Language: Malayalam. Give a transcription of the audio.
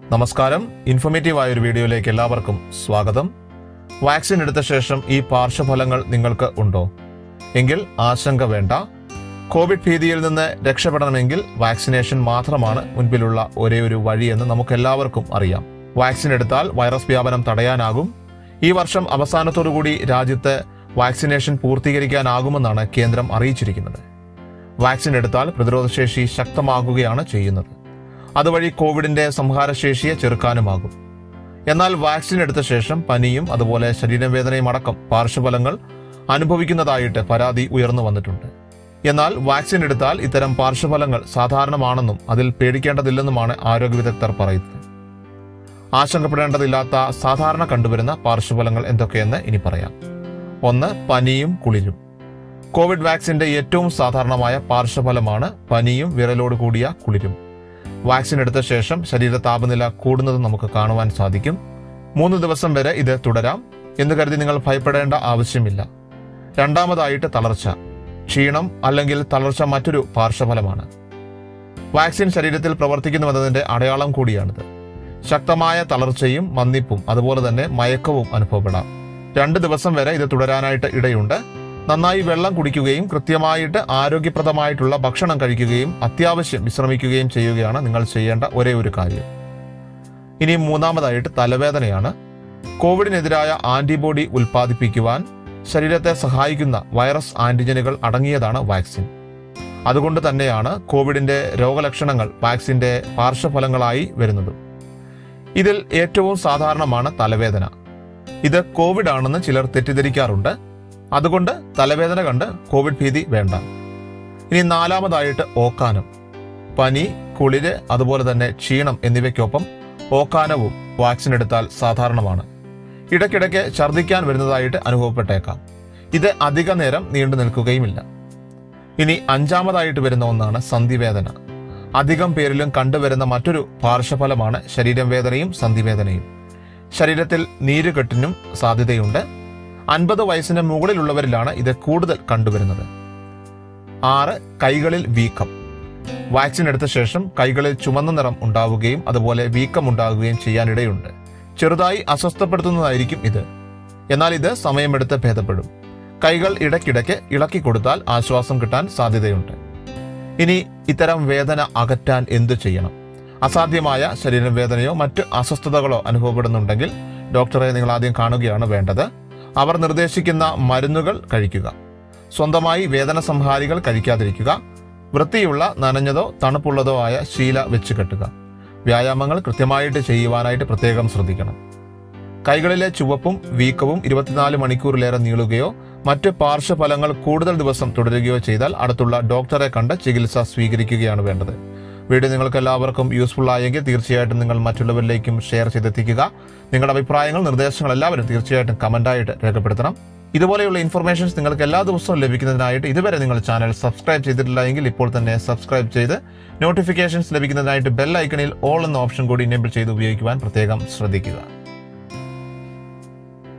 നമസ്കാരം ഇൻഫോർമേറ്റീവ് ആയ ഒരു വീഡിയോയിലേക്ക് എല്ലാവർക്കും സ്വാഗതം വാക്സിൻ എടുത്ത ശേഷം ഈ പാർശ്വഫലങ്ങൾ നിങ്ങൾക്ക് ഉണ്ടോ എങ്കിൽ ആശങ്ക വേണ്ട കോവിഡ് ഭീതിയിൽ നിന്ന് രക്ഷപ്പെടണമെങ്കിൽ വാക്സിനേഷൻ മാത്രമാണ് മുൻപിലുള്ള ഒരേ ഒരു വഴിയെന്ന് നമുക്കെല്ലാവർക്കും അറിയാം വാക്സിൻ എടുത്താൽ വൈറസ് വ്യാപനം തടയാനാകും ഈ വർഷം അവസാനത്തോടുകൂടി രാജ്യത്ത് വാക്സിനേഷൻ പൂർത്തീകരിക്കാനാകുമെന്നാണ് കേന്ദ്രം അറിയിച്ചിരിക്കുന്നത് വാക്സിൻ എടുത്താൽ പ്രതിരോധശേഷി ശക്തമാകുകയാണ് ചെയ്യുന്നത് അതുവഴി കോവിഡിന്റെ സംഹാരശേഷിയെ ചെറുക്കാനുമാകും എന്നാൽ വാക്സിൻ എടുത്ത ശേഷം പനിയും അതുപോലെ ശരീരവേദനയും അടക്കം പാർശ്വഫലങ്ങൾ അനുഭവിക്കുന്നതായിട്ട് പരാതി ഉയർന്നു വന്നിട്ടുണ്ട് എന്നാൽ വാക്സിൻ എടുത്താൽ ഇത്തരം പാർശ്വഫലങ്ങൾ സാധാരണമാണെന്നും അതിൽ പേടിക്കേണ്ടതില്ലെന്നുമാണ് ആരോഗ്യ വിദഗ്ധർ പറയുന്നത് ആശങ്കപ്പെടേണ്ടതില്ലാത്ത സാധാരണ കണ്ടുവരുന്ന പാർശ്വഫലങ്ങൾ എന്തൊക്കെയെന്ന് ഇനി പറയാം ഒന്ന് പനിയും കുളിരും കോവിഡ് വാക്സിന്റെ ഏറ്റവും സാധാരണമായ പാർശ്വഫലമാണ് പനിയും വിരലോട് കൂടിയ കുളിരും വാക്സിൻ എടുത്ത ശേഷം ശരീര താപനില കൂടുന്നത് നമുക്ക് കാണുവാൻ സാധിക്കും മൂന്ന് ദിവസം വരെ ഇത് തുടരാം എന്ന് കരുതി നിങ്ങൾ ഭയപ്പെടേണ്ട ആവശ്യമില്ല രണ്ടാമതായിട്ട് തളർച്ച ക്ഷീണം അല്ലെങ്കിൽ തളർച്ച മറ്റൊരു പാർശ്വഫലമാണ് വാക്സിൻ ശരീരത്തിൽ പ്രവർത്തിക്കുന്നുവെന്നതിന്റെ അടയാളം കൂടിയാണിത് ശക്തമായ തളർച്ചയും മന്ദിപ്പും അതുപോലെ തന്നെ മയക്കവും അനുഭവപ്പെടാം രണ്ട് ദിവസം വരെ ഇത് തുടരാനായിട്ട് ഇടയുണ്ട് നന്നായി വെള്ളം കുടിക്കുകയും കൃത്യമായിട്ട് ആരോഗ്യപ്രദമായിട്ടുള്ള ഭക്ഷണം കഴിക്കുകയും അത്യാവശ്യം വിശ്രമിക്കുകയും ചെയ്യുകയാണ് നിങ്ങൾ ചെയ്യേണ്ട ഒരേ ഒരു കാര്യം ഇനി മൂന്നാമതായിട്ട് തലവേദനയാണ് കോവിഡിനെതിരായ ആന്റിബോഡി ഉൽപ്പാദിപ്പിക്കുവാൻ ശരീരത്തെ സഹായിക്കുന്ന വൈറസ് ആന്റിജനുകൾ അടങ്ങിയതാണ് വാക്സിൻ അതുകൊണ്ട് തന്നെയാണ് കോവിഡിന്റെ രോഗലക്ഷണങ്ങൾ വാക്സിന്റെ പാർശ്വഫലങ്ങളായി വരുന്നത് ഇതിൽ ഏറ്റവും സാധാരണമാണ് തലവേദന ഇത് കോവിഡ് ആണെന്ന് ചിലർ തെറ്റിദ്ധരിക്കാറുണ്ട് അതുകൊണ്ട് തലവേദന കണ്ട് കോവിഡ് ഭീതി വേണ്ട ഇനി നാലാമതായിട്ട് ഓക്കാനം പനി കുളിര് അതുപോലെ തന്നെ ക്ഷീണം എന്നിവയ്ക്കൊപ്പം ഓക്കാനവും വാക്സിൻ എടുത്താൽ സാധാരണമാണ് ഇടയ്ക്കിടയ്ക്ക് ഛർദ്ദിക്കാൻ വരുന്നതായിട്ട് അനുഭവപ്പെട്ടേക്കാം ഇത് അധിക നേരം നീണ്ടു നിൽക്കുകയുമില്ല ഇനി അഞ്ചാമതായിട്ട് വരുന്ന ഒന്നാണ് സന്ധിവേദന അധികം പേരിലും കണ്ടുവരുന്ന മറ്റൊരു പാർശ്വഫലമാണ് ശരീരം വേദനയും സന്ധിവേദനയും ശരീരത്തിൽ നീരുകെട്ടിനും സാധ്യതയുണ്ട് അൻപത് വയസ്സിന് മുകളിലുള്ളവരിലാണ് ഇത് കൂടുതൽ കണ്ടുവരുന്നത് ആറ് കൈകളിൽ വീക്കം വാക്സിൻ എടുത്ത ശേഷം കൈകളിൽ ചുമന്ന നിറം ഉണ്ടാവുകയും അതുപോലെ വീക്കം ഉണ്ടാകുകയും ചെയ്യാനിടയുണ്ട് ചെറുതായി അസ്വസ്ഥപ്പെടുത്തുന്നതായിരിക്കും ഇത് എന്നാൽ ഇത് സമയമെടുത്ത് ഭേദപ്പെടും കൈകൾ ഇടയ്ക്കിടയ്ക്ക് ഇളക്കി കൊടുത്താൽ ആശ്വാസം കിട്ടാൻ സാധ്യതയുണ്ട് ഇനി ഇത്തരം വേദന അകറ്റാൻ എന്തു ചെയ്യണം അസാധ്യമായ ശരീരവേദനയോ മറ്റ് അസ്വസ്ഥതകളോ അനുഭവപ്പെടുന്നുണ്ടെങ്കിൽ ഡോക്ടറെ നിങ്ങൾ ആദ്യം കാണുകയാണ് വേണ്ടത് അവർ നിർദ്ദേശിക്കുന്ന മരുന്നുകൾ കഴിക്കുക സ്വന്തമായി വേദന സംഹാരികൾ കഴിക്കാതിരിക്കുക വൃത്തിയുള്ള നനഞ്ഞതോ തണുപ്പുള്ളതോ ആയ ശീല വെച്ച് കെട്ടുക വ്യായാമങ്ങൾ കൃത്യമായിട്ട് ചെയ്യുവാനായിട്ട് പ്രത്യേകം ശ്രദ്ധിക്കണം കൈകളിലെ ചുവപ്പും വീക്കവും ഇരുപത്തിനാല് മണിക്കൂറിലേറെ നീളുകയോ മറ്റ് പാർശ്വഫലങ്ങൾ കൂടുതൽ ദിവസം തുടരുകയോ ചെയ്താൽ അടുത്തുള്ള ഡോക്ടറെ കണ്ട് ചികിത്സ സ്വീകരിക്കുകയാണ് വേണ്ടത് വീഡിയോ നിങ്ങൾക്ക് എല്ലാവർക്കും യൂസ്ഫുൾ ആയെങ്കിൽ തീർച്ചയായിട്ടും നിങ്ങൾ മറ്റുള്ളവരിലേക്കും ഷെയർ ചെയ്തെത്തിക്കുക നിങ്ങളുടെ അഭിപ്രായങ്ങൾ നിർദ്ദേശങ്ങൾ എല്ലാവരും തീർച്ചയായിട്ടും കമന്റായിട്ട് രേഖപ്പെടുത്തണം ഇതുപോലെയുള്ള ഇൻഫർമേഷൻസ് നിങ്ങൾക്ക് എല്ലാ ദിവസവും ലഭിക്കുന്നതിനായിട്ട് ഇതുവരെ നിങ്ങൾ ചാനൽ സബ്സ്ക്രൈബ് ചെയ്തിട്ടില്ല എങ്കിൽ ഇപ്പോൾ തന്നെ സബ്സ്ക്രൈബ് ചെയ്ത് നോട്ടിഫിക്കേഷൻസ് ലഭിക്കുന്നതിനായിട്ട് ബെൽ ഐക്കണിൽ ഓൾ എന്ന ഓപ്ഷൻ കൂടി എനേബിൾ ചെയ്ത് ഉപയോഗിക്കുവാൻ പ്രത്യേകം ശ്രദ്ധിക്കുക